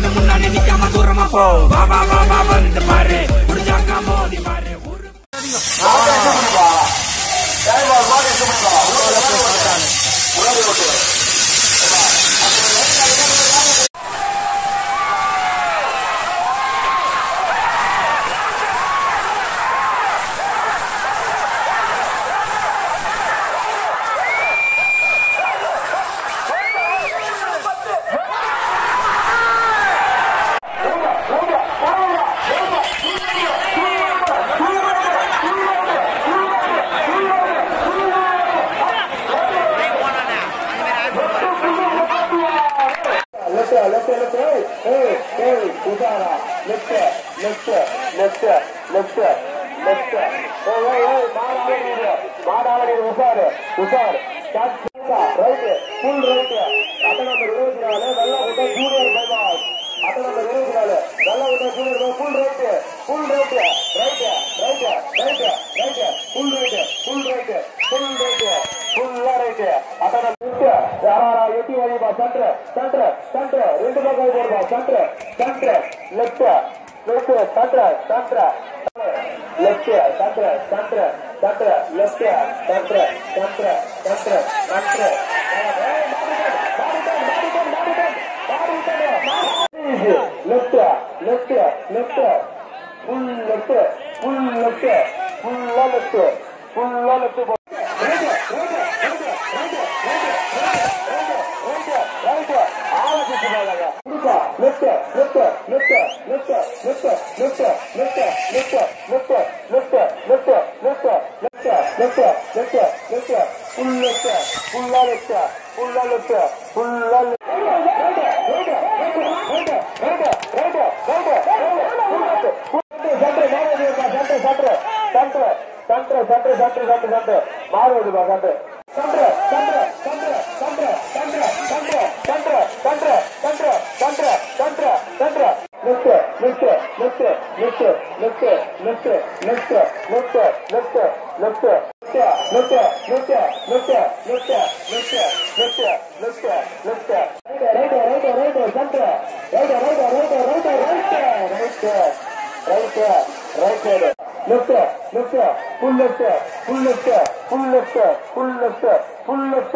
வந்து முன்னாடி நிக்காம தூரமா போ வா வா வா வா வந்து பாரு முடிஞ்சாக்கா மோதி பாரு ஒரு லெஃப்ட் லெஃப்ட் லெஃப்ட் ஏய் ஏய் உசாரா left left left left left ஏய் ஏய் ஏய் மாடாவடி மாடாவடி உசார் உசார் ரைட் ஃபுல் ரைட் அட்ட நம்பர் இருபத்தி நாலு வெள்ள குட்டை ஜூனியர் பைபாஸ் அட்ட நம்பர் இருபத்தி நாலு வெள்ள குட்டை junior full right full right right right right right full right full right full right ஃபுல்லா ரைட் அட்ட நம்பர் யாரா எட்டி வழிபா சென்டர் சென்டர் சென்டர் ரெண்டு பக்கம் போடுவா centre centre left left centre centre left centre centre centre left centre centre centre centre left left left full left full left ஃபுல்லா left ஃபுல்லா லெஃப்ட் மாறுவதுப்பா சண்டை சண்டை சண்டை சண்டை சண்டை சண்டை சண்டை சண்டை சண்டை சண்டை சண்டை சண்டை சண்டை left left left left left left left left left left left left left left left left left right right right centre right right right right right right right right left, left, full left, full left, full left, full left, full left.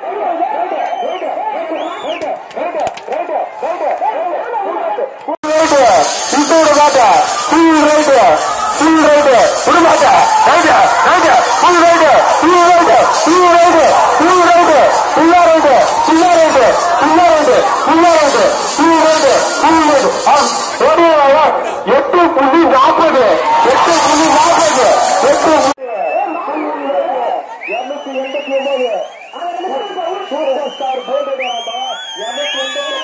எட்டு புள்ளி நாற்பது எட்டு புள்ளி நாற்பது எட்டு இருநூத்தி எண்பத்தி ஒன்பது சூப்பர் ஸ்டார் போட்டுடாமா இருநூத்தி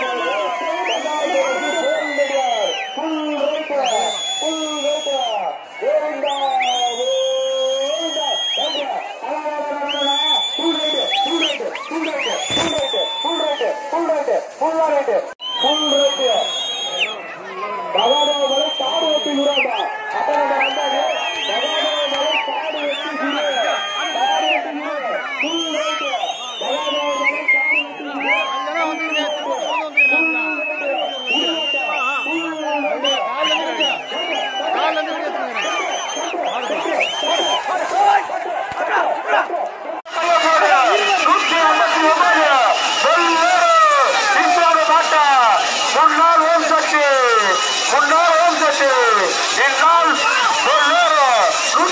பகவான காடு வெட்டி விடாமா அப்ப நம்ம வந்தாங்க பகவான காடு வெட்டி விடு காடு வெட்டி விடு ஃபுல் ரைட் பகவான காடு வெட்டி விடு முன்னாள் ஓம் சக்தி முன்னாள் ஓம் சக்தி இந்நாள் பொருளாதார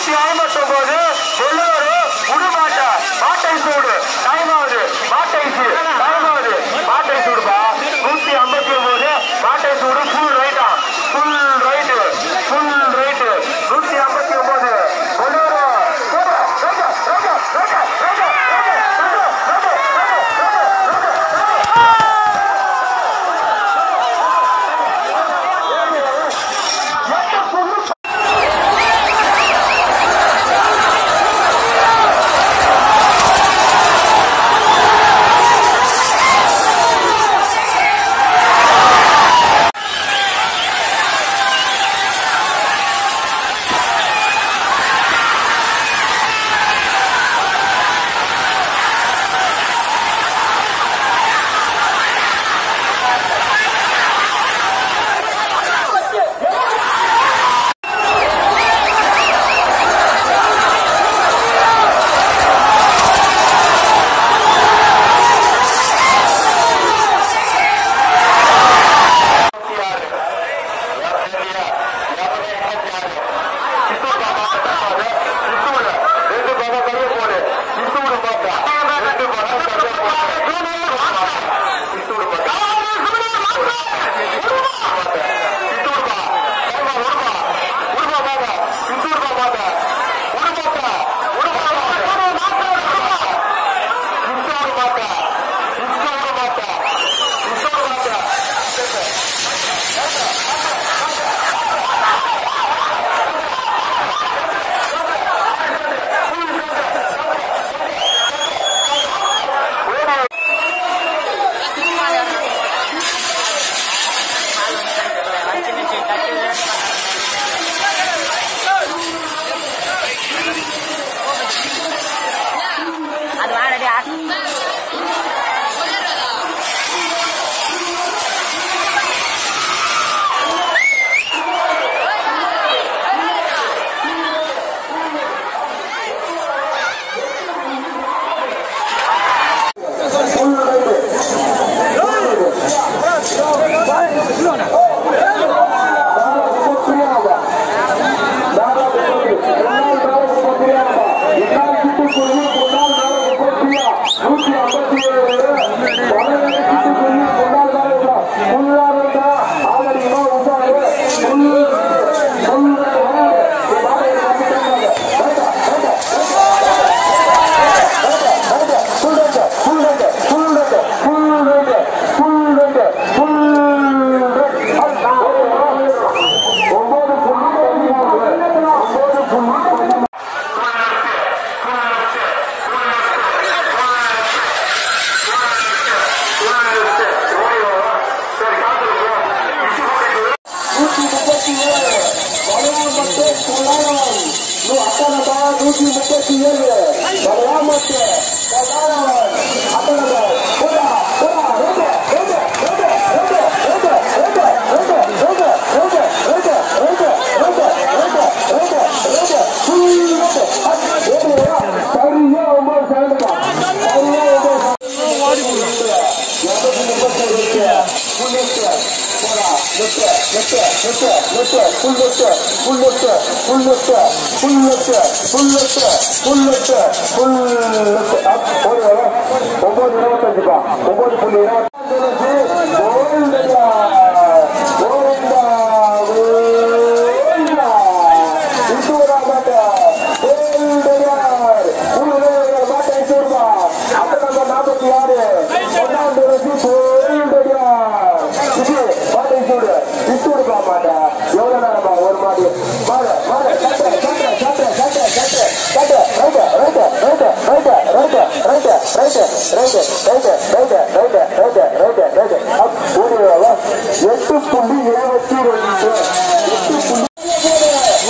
left left left left full left full left full left full left full left full left full left up ஓடி வர ஒன்பது இருபத்தஞ்சுப்பா ஒன்பது புள்ளி இருபத்தஞ்சு கோவிந்தா கோவிந்தா கோவிந்தா இசூரா மாட்டா கோவிந்தர் ஊழல் மாட்டை சூர்மா அப்ப நம்பர் நாற்பத்தி ஆறு ஒன்னாம் தேதி கோவிந்தர் இது மாட்டை சூடு இசூடுப்பா மாட்டா எவ்வளவு நேரமா ஒரு மாடி மாட மாட சட்டை சட்டை சட்டை சட்டை சட்டை சட்டை right right right right right right right right right right right right right right up ஓடி வா எட்டு புள்ளி இருபத்தி ரெண்டு எட்டு புள்ளி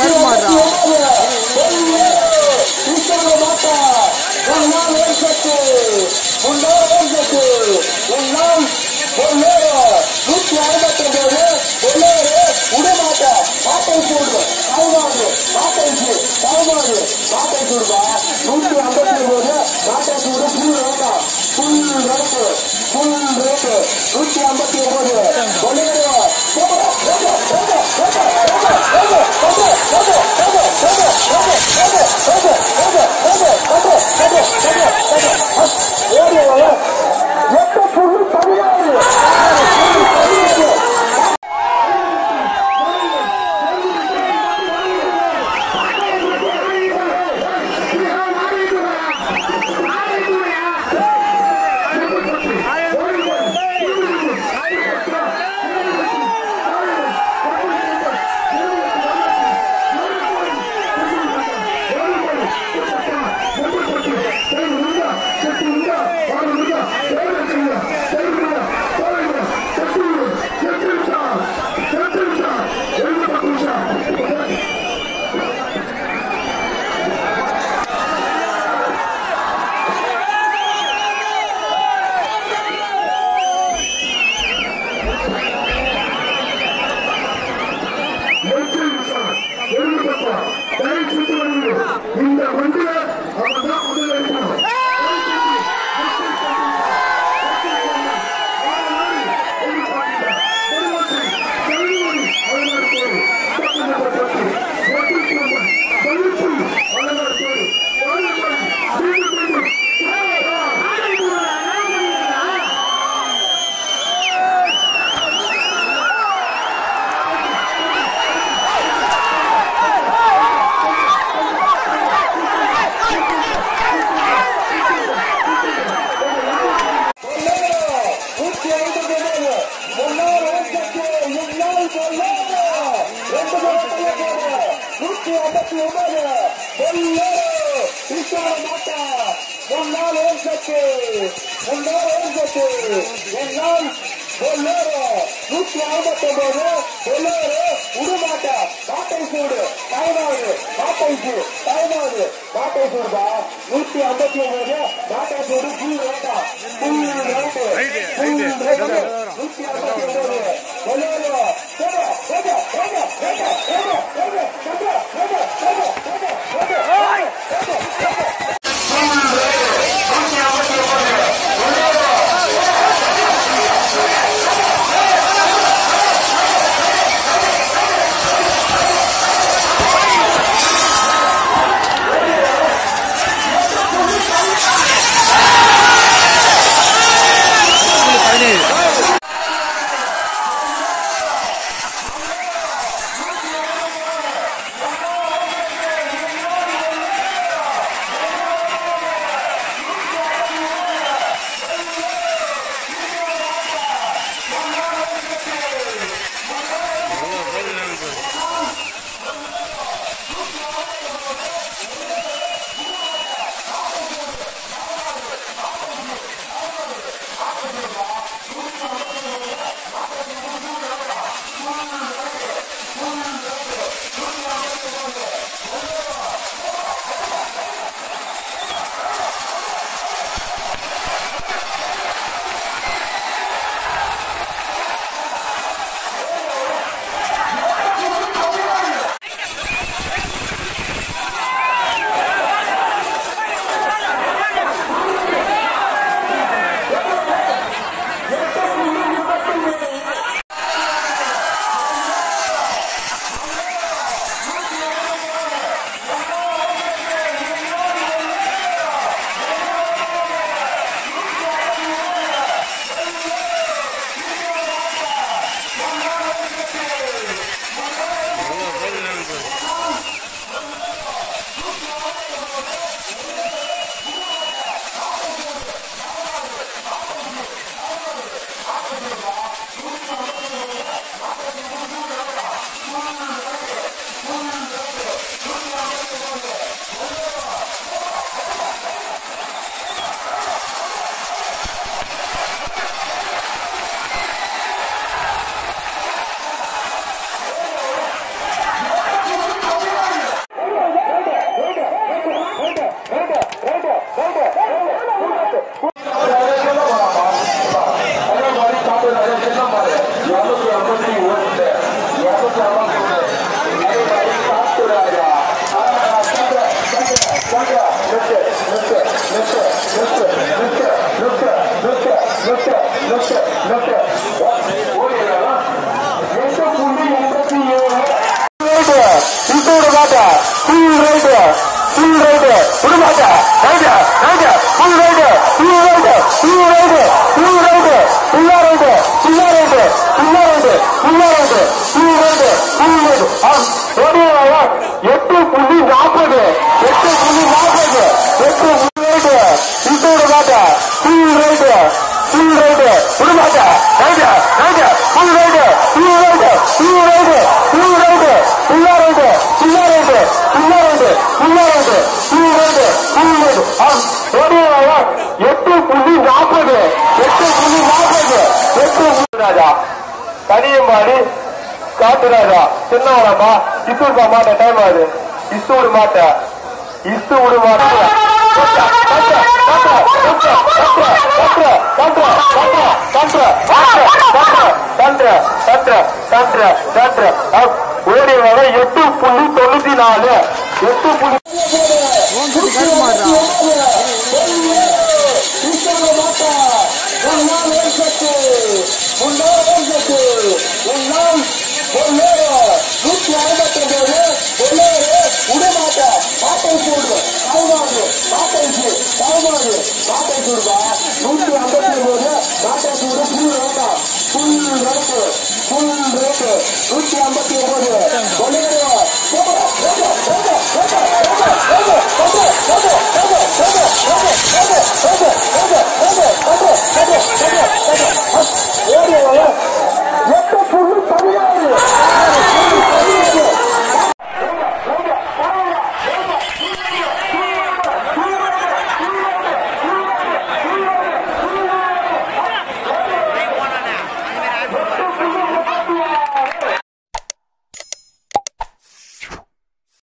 நூற்றி ஐம்பத்தி ஒன்பது எட்டு புள்ளி பதினாறு இந்த வண்டியில அவன் தான் முதல்ல இருக்கணும் நூற்றி ஐம்பது ஏழு முன்னாள் ஓட்டக்கு முன்னாள் பொல்லாத ரெண்டு பேரும் நூற்றி ஐம்பத்தி ஒன்பது பொல்லாத கிருஷ்ணா மாட்டா முன்னாள் ஓட்டக்கு முன்னாள் ஓட்டக்கு முன்னாள் பொல்லாத நூற்றி ஐம்பத்தி ஒன்பது பொல்லாத உடுமாட்டா மாட்டை சூடு டைமாவது மாட்டை சூடு டைமாவது மாட்டை சூடுதா நூற்றி ஐம்பத்தி ஒன்பது மாட்டை சூடு ஃபுல் ரேட்டா ஃபுல் ரேட்டு ஃபுல் ரேட்டு நூற்றி ஐம்பத்தி ஒன்பது பொல்லாத போடா போடா போடா போடா போடா போடா போடா போடா போடா போடா போடா ஃபுல்லா right full right full right ஓடியா எட்டு புள்ளி நாற்பது எட்டு புள்ளி நாற்பது எட்டு ஃபுல் ரைட்டு இத்தோட மாட்டா ஃபுல் ரைட்டு ஃபுல் ரைட்டு விட மாட்டா right right full right full right full right full right ஃபுல்லா ரைட்டு ஃபுல்லா ரைட்டு ஃபுல்லா ரைட்டு ஃபுல்லா right full right full right ஓடியா எட்டு புள்ளி நாற்பது எட்டு புள்ளி நாற்பது எட்டு புள்ளி ராஜா கனியம்பாடி காட்டுராஜா சின்னவரம்மா இசூர்பா மாட்ட டைம் ஆகுது இசு விட மாட்ட இசு விட மாட்ட ஓடி வர எட்டு புள்ளி தொண்ணூத்தி நாலு எட்டு புள்ளி நூத்தி ஐம்பத்தி ஒன்பது